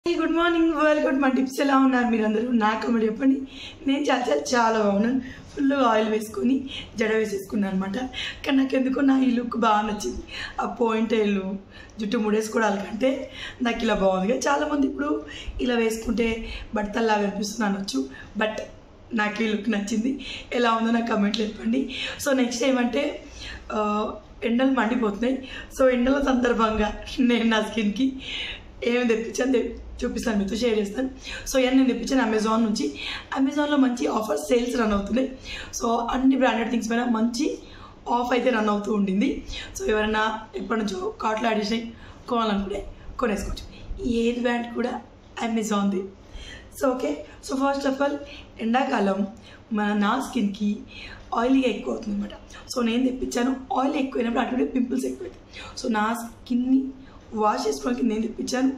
good morning welcome మా tips ఎలా ఉన్నారు మీరందరూ నా కమెంట్ చెప్పండి నేను చాలా చాలా చాలా బాగున్నాను ఫుల్ ఆయిల్ వేసుకొని జడ వేసేసుకున్నాను అనమాట కానీ నాకు ఎందుకో నా ఈ లుక్ బాగా నచ్చింది ఆ పాయింట్ ఏళ్ళు జుట్టు ముడేసుకోవడాల కంటే నాకు ఇలా బాగుంది చాలామంది ఇప్పుడు ఇలా వేసుకుంటే బట్టల్లాగా అనిపిస్తుంది అనొచ్చు బట్ నాకు ఈ లుక్ నచ్చింది ఎలా ఉందో నాకు కమెంట్లో చెప్పండి సో నెక్స్ట్ ఏమంటే ఆ, ఎండలు మండిపోతున్నాయి సో ఎండల సందర్భంగా నేను నా స్కిన్కి ఏమి తెప్పించాను తె- చూపిస్తాను మీతో షేర్ చేస్తాను సో ఇవన్నీ నేను తెప్పించాను అమెజాన్ నుంచి అమెజాన్లో మంచి ఆఫర్ సేల్స్ రన్ అవుతున్నాయి సో అన్ని బ్రాండెడ్ థింగ్స్ పైన మంచి ఆఫ్ అయితే రన్ అవుతూ ఉండింది సో ఎవరైనా ఎప్పటి నుంచో కార్ట్లో యాడ్ చేసినాయి కొనాలనుకుంటే కొనేసుకోవచ్చు ఏది బ్రాండ్ కూడా అమెజాన్ది so okay so first of all ఎండాకాలం మన నా స్కిన్కి ఆయిలీగా ఎక్కువ అవుతుంది అనమాట సో నేను తెప్పించాను ఆయిల్ ఎక్కువైనప్పుడు అటువంటి పింపుల్స్ ఎక్కువైతాయి సో నా స్కిన్ని వాష్ చేసుకోవడానికి నేను తెప్పించాను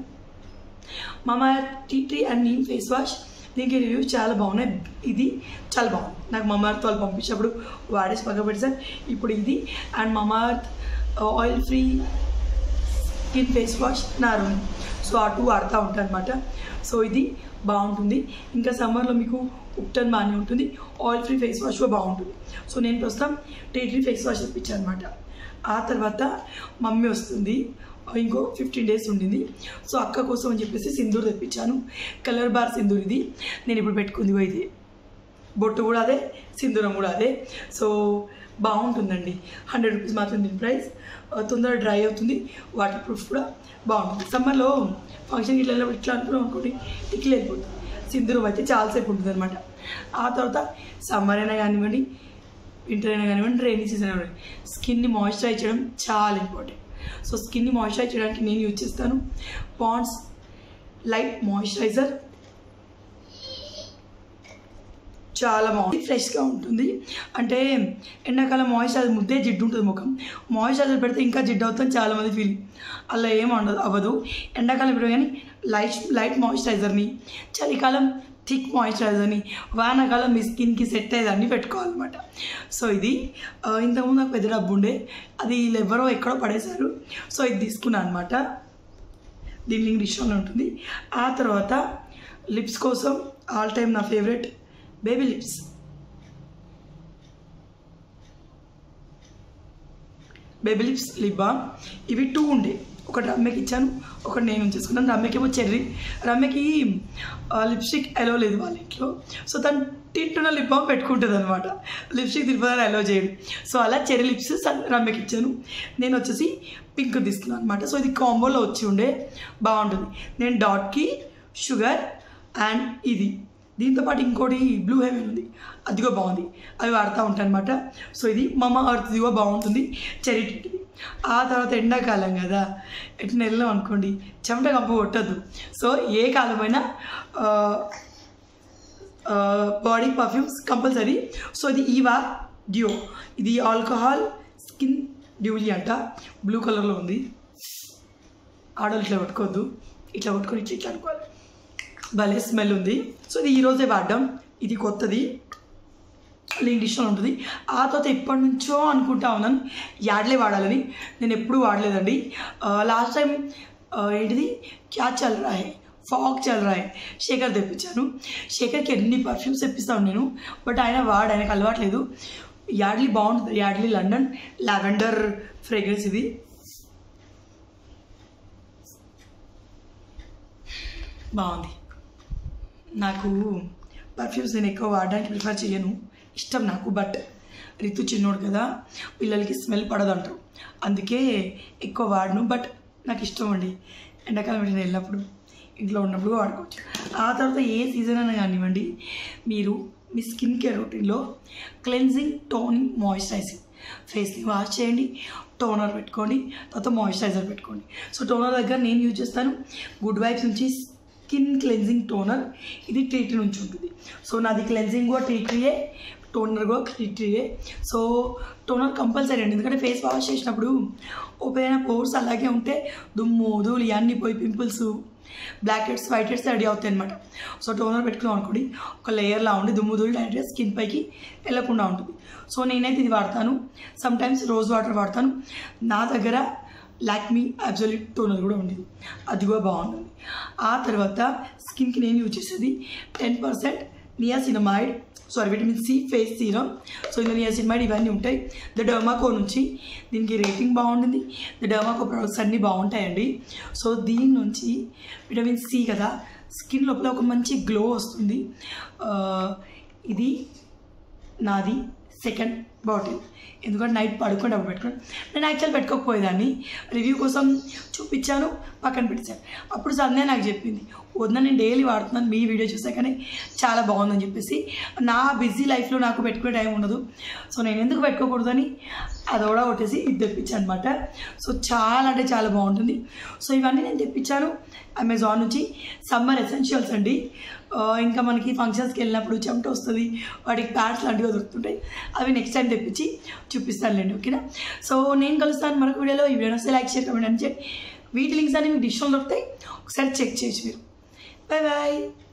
మామా tea tree and neem face wash దీనికి రివ్యూస్ చాలా బాగున్నాయి ఇది చాలా బాగుంది నాకు మమార్త్ వాళ్ళు పంపించినప్పుడు వాడేసి పక్క పెట్టాను ఇప్పుడు ఇది and Mamaearth oil free skin face wash నా రూమ్ సో ఆ టూ వాడుతూ ఉంటాను అనమాట సో ఇది బాగుంటుంది ఇంకా సమ్మర్లో మీకు ఉప్టన్ బాగానే ఉంటుంది ఆయిల్ ఫ్రీ ఫేస్ వాష్ కూడా బాగుంటుంది సో నేను ప్రస్తుతం టీ ట్రీ ఫేస్ వాష్ తెప్పించాను అనమాట ఆ తర్వాత మమ్మీ వస్తుంది ఇంకో ఫిఫ్టీన్ డేస్ ఉండింది సో అక్క కోసం అని చెప్పేసి సింధూర్ తెప్పించాను కలర్ బార్ సింధూర్ ఇది నేను ఇప్పుడు పెట్టుకుంది ఇగో ఇది బొట్టు కూడా అదే సింధూరం కూడా అదే సో బాగుంటుందండి హండ్రెడ్ రూపీస్ మాత్రం దీని ప్రైస్ ఆ, తొందరగా డ్రై అవుతుంది వాటర్ ప్రూఫ్ కూడా బాగుంటుంది సమ్మర్లో ఫంక్షన్ ఇట్లా వెళ్ళినప్పుడు ఇట్లా అనుకున్నాం అనుకోండి ఇట్లా వెళ్ళిపోతుంది సింధూరం అయితే చాలాసేపు ఉంటుంది అనమాట ఆ తర్వాత సమ్మర్ అయినా కానివ్వండి వింటర్ అయినా కానివ్వండి రైనీ సీజన్ అయినా కానివ్వండి స్కిన్ని మాయిశ్చరైజ్ చేయడం చాలా ఇంపార్టెంట్ సో స్కిన్ని మాయిశ్చరైజ్ చేయడానికి నేను యూజ్ చేస్తాను పాండ్స్ లైట్ మాయిశ్చరైజర్ చాలా బాగుంది ఫ్రెష్గా ఉంటుంది అంటే ఎండాకాలం మాయిశ్చరైజర్ ముద్దే జిడ్డు ఉంటుంది ముఖం మాయిశ్చరైజర్ పెడితే ఇంకా జిడ్డు అవుతుంది చాలామంది ఫీల్ అలా ఏం ఉండదు అవ్వదు ఎండాకాలం ఇప్పుడు కానీ లైట్ లైట్ మాయిశ్చరైజర్ని చలికాలం థిక్ మాయిశ్చరైజర్ని వానాకాలం మీ స్కిన్కి సెట్ అయ్యేదాన్ని పెట్టుకోవాలన్నమాట సో ఇది ఆ, ఇంతకుముందు నాకు పెద్ద డబ్బు ఉండే అది వీళ్ళు ఎవరో ఎక్కడో పడేశారు సో ఇది తీసుకున్నాను అనమాట దీని లింక్ డిస్ట్రాలో ఉంటుంది ఆ తర్వాత లిప్స్ కోసం ఆల్ టైమ్ నా favourite baby lips baby lips lip balm ఇవి టూ ఉండే ఒకటి రమ్యకి ఇచ్చాను ఒకటి నేను ఉంచేసుకున్నాను రమ్యకి ఏమో చెర్రీ రమ్యకి లిప్స్టిక్ అలో లేదు వాళ్ళ ఇంట్లో సో తను తింటున్న లిప్ బామ్ పెట్టుకుంటుంది అనమాట లిప్స్టిక్ తిరుపతి అలో చేయడు సో అలా చెర్రీ లిప్స్ సన్- రమ్యకి ఇచ్చాను నేను వచ్చేసి పింక్ తీసుకున్నాను అనమాట సో ఇది కాంబోలో వచ్చి ఉండే బాగుంటుంది నేను డాట్కి షుగర్ అండ్ ఇది దీంతో పాటు ఇంకోటి బ్లూ హెవెన్ ఉంది అది కూడా బాగుంది అవి వాడుతూ ఉంటాను అనమాట సో ఇది మమ అర్త్ది కూడా బాగుంటుంది చెరీ టిట్ది ఆ తర్వాత ఎండాకాలం కదా ఎట్లా వెళ్ళాం అనుకోండి చెమట కంప కొట్టద్దు సో ఏ కాలమైనా బాడీ పర్ఫ్యూమ్స్ కంపల్సరీ సో ఇది ఈవా డ్యూ ఇది ఆల్కహాల్ స్కిన్ డ్యూలీ అంట బ్లూ కలర్లో ఉంది ఆడలు ఇట్లా పట్టుకోవద్దు ఇట్లా పట్టుకొని ఇట్లా ఇట్లా అనుకోవాలి భలే స్మెల్ ఉంది సో ఇది ఈరోజే వాడడం ఇది కొత్తది లింక్ డిష్లో ఉంటుంది ఆ తర్వాత ఎప్పటి నుంచో అనుకుంటా ఉన్నాను యాడ్లే వాడాలని నేను ఎప్పుడూ వాడలేదండి లాస్ట్ టైం ఏంటిది క్యా చల్ రా హై ఫాగ్ చల్ రా హై శేఖర్ తెప్పించాను శేఖర్కి ఎన్ని పర్ఫ్యూమ్స్ తెప్పిస్తాను నేను బట్ ఆయన వాడు ఆయనకు అలవాట్లేదు యాడ్లీ బాగుంటుంది యాడ్లీ లండన్ లావెండర్ ఫ్రేగ్రెన్స్ ఇది బాగుంది నాకు పర్ఫ్యూమ్స్ నేను ఎక్కువ వాడడానికి ప్రిఫర్ చేయను ఇష్టం నాకు బట్ రితు చిన్నోడు కదా పిల్లలకి స్మెల్ పడదంటారు అందుకే ఎక్కువ వాడను బట్ నాకు ఇష్టం అండి ఎండాకాలం నేను వెళ్ళినప్పుడు ఇంట్లో ఉన్నప్పుడు వాడుకోవచ్చు ఆ తర్వాత ఏ సీజన్ అయినా కానివ్వండి మీరు మీ స్కిన్ కేర్ రొటీన్లో క్లెన్జింగ్ టోనింగ్ మాయిశ్చరైజింగ్ ఫేస్ని వాష్ చేయండి టోనర్ పెట్టుకోండి తర్వాత మాయిశ్చరైజర్ పెట్టుకోండి సో టోనర్ దగ్గర నేను యూజ్ చేస్తాను గుడ్ వైబ్స్ నుంచి స్కిన్ క్లెన్జింగ్ టోనర్ ఇది ట్రీట్ నుంచి ఉంటుంది సో నాది క్లెన్జింగ్ కూడా ట్రీట్రీయే టోనర్ కూడా ట్రీట్రీయే సో టోనర్ కంపల్సరీ అండి ఎందుకంటే ఫేస్ వాష్ చేసినప్పుడు ఓపెన్ అయిన పోర్స్ అలాగే ఉంటే దుమ్ము ధూళి అన్నీ పోయి pimples blackheads whiteheads ready అవుతాయి అనమాట సో టోనర్ పెట్టుకున్నాం అనుకోండి ఒక లేయర్లా ఉండి దుమ్ము ధూళి డైరెక్ట్గా స్కిన్ పైకి వెళ్ళకుండా ఉంటుంది సో నేనైతే ఇది వాడతాను సమ్ టైమ్స్ రోజ్ వాటర్ వాడతాను నా దగ్గర లాక్మీ అబ్జల్యూట్ టోనర్ కూడా ఉండేది అది కూడా బాగుంటుంది ఆ తర్వాత స్కిన్కి నేను యూజ్ చేసేది ten percent niacinamide sorry vitamin C face serum so ఇందులో నియాసినమైడ్ ఇవన్నీ ఉంటాయి ద డర్మాకో నుంచి దీనికి రేటింగ్ బాగుంటుంది ద డర్మాకో ప్రొడక్ట్స్ అన్నీ బాగుంటాయండి సో దీని నుంచి విటమిన్ సి కదా స్కిన్ లోపల ఒక మంచి గ్లో వస్తుంది ఆ, ఇది నాది సెకండ్ బాటిల్ ఎందుకంటే నైట్ పడుకుంటే అప్పుడు పెట్టుకోండి నేను యాక్చువల్ పెట్టుకోకపోయేదాన్ని రివ్యూ కోసం చూపించాను పక్కన పెట్టాను అప్పుడు సంధ్య నాకు చెప్పింది వద్ద నేను డైలీ వాడుతున్నాను మీ వీడియో చూసాకనే చాలా బాగుందని చెప్పేసి నా బిజీ లైఫ్లో నాకు పెట్టుకునే టైం ఉండదు సో నేను ఎందుకు పెట్టుకోకూడదని అది కూడా కొట్టేసి ఇది తెప్పించాను అనమాట సో చాలా అంటే చాలా బాగుంటుంది సో ఇవన్నీ నేను తెప్పించాను అమెజాన్ నుంచి సమ్మర్ ఎసెన్షియల్స్ అండి ఆ, ఇంకా మనకి ఫంక్షన్స్కి వెళ్ళినప్పుడు చెమట వస్తుంది వాటికి ప్యాడ్స్ లాంటివి దొరుకుతుంటాయి అవి నెక్స్ట్ టైం తెప్పించి చూపిస్తానులేండి ఓకేనా సో నేను కలుస్తాను మరొక వీడియోలో ఈ వీడియో వస్తే లైక్ షేర్ కమెంట్ అని చెప్పి వీటి లింక్స్ అన్ని మీకు డిస్కౌంట్ దొరుకుతాయి ఒకసారి చెక్ చేయొచ్చు మీరు బాయ్ బాయ్